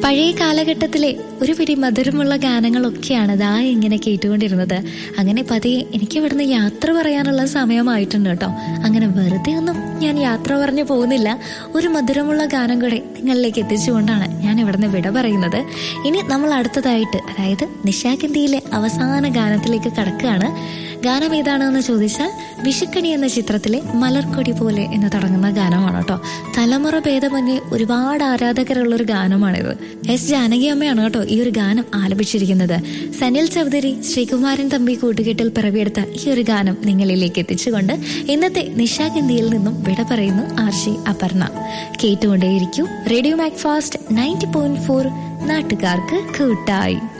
പഴയ കാലഘട്ടത്തിലെ ഒരു പിടി മധുരമുള്ള ഗാനങ്ങളൊക്കെയാണ് ദാ ഇങ്ങനെ കേട്ടുകൊണ്ടിരുന്നത് അങ്ങനെ പതിയെ എനിക്ക് ഇവിടുന്ന് യാത്ര പറയാനുള്ള സമയമായിട്ടുണ്ട് കേട്ടോ അങ്ങനെ വെറുതെ ഒന്നും ഞാൻ യാത്ര പറഞ്ഞു പോകുന്നില്ല ഒരു മധുരമുള്ള ഗാനം കൂടെ നിങ്ങളിലേക്ക് എത്തിച്ചുകൊണ്ടാണ് ഞാൻ ഇവിടുന്ന് വിട പറയുന്നത് ഇനി നമ്മൾ അടുത്തതായിട്ട് അതായത് നിശാഗന്ധിയിലെ അവസാന ഗാനത്തിലേക്ക് കടക്കുകയാണ് ഗാനം ഏതാണെന്ന് ചോദിച്ചാൽ വിഷുക്കണി എന്ന ചിത്രത്തിലെ മലർക്കൊടി പോലെ എന്ന് തുടങ്ങുന്ന ഗാനമാണ് കേട്ടോ തലമുറ ഭേദമന്യേ ഒരുപാട് ആരാധകരുള്ള ഒരു ഗാനമാണിത് എസ് ജാനകി അമ്മയാണ് കേട്ടോ ഈ ഒരു ഗാനം ആലപിച്ചിരിക്കുന്നത് സനിൽ ചൗധരി ശ്രീകുമാരൻ തമ്പി കൂട്ടുകെട്ടിൽ പിറവിയെടുത്ത ഈ ഒരു ഗാനം നിങ്ങളിലേക്ക് എത്തിച്ചുകൊണ്ട് ഇന്നത്തെ നിശാഗന്ധിയിൽ നിന്നും വിട പറയുന്നു ആർഷി അപർണ കേട്ടുകൊണ്ടേയിരിക്കൂ radio Mac Fast ninety point four നാട്ടുകാർക്ക് കൂട്ടായി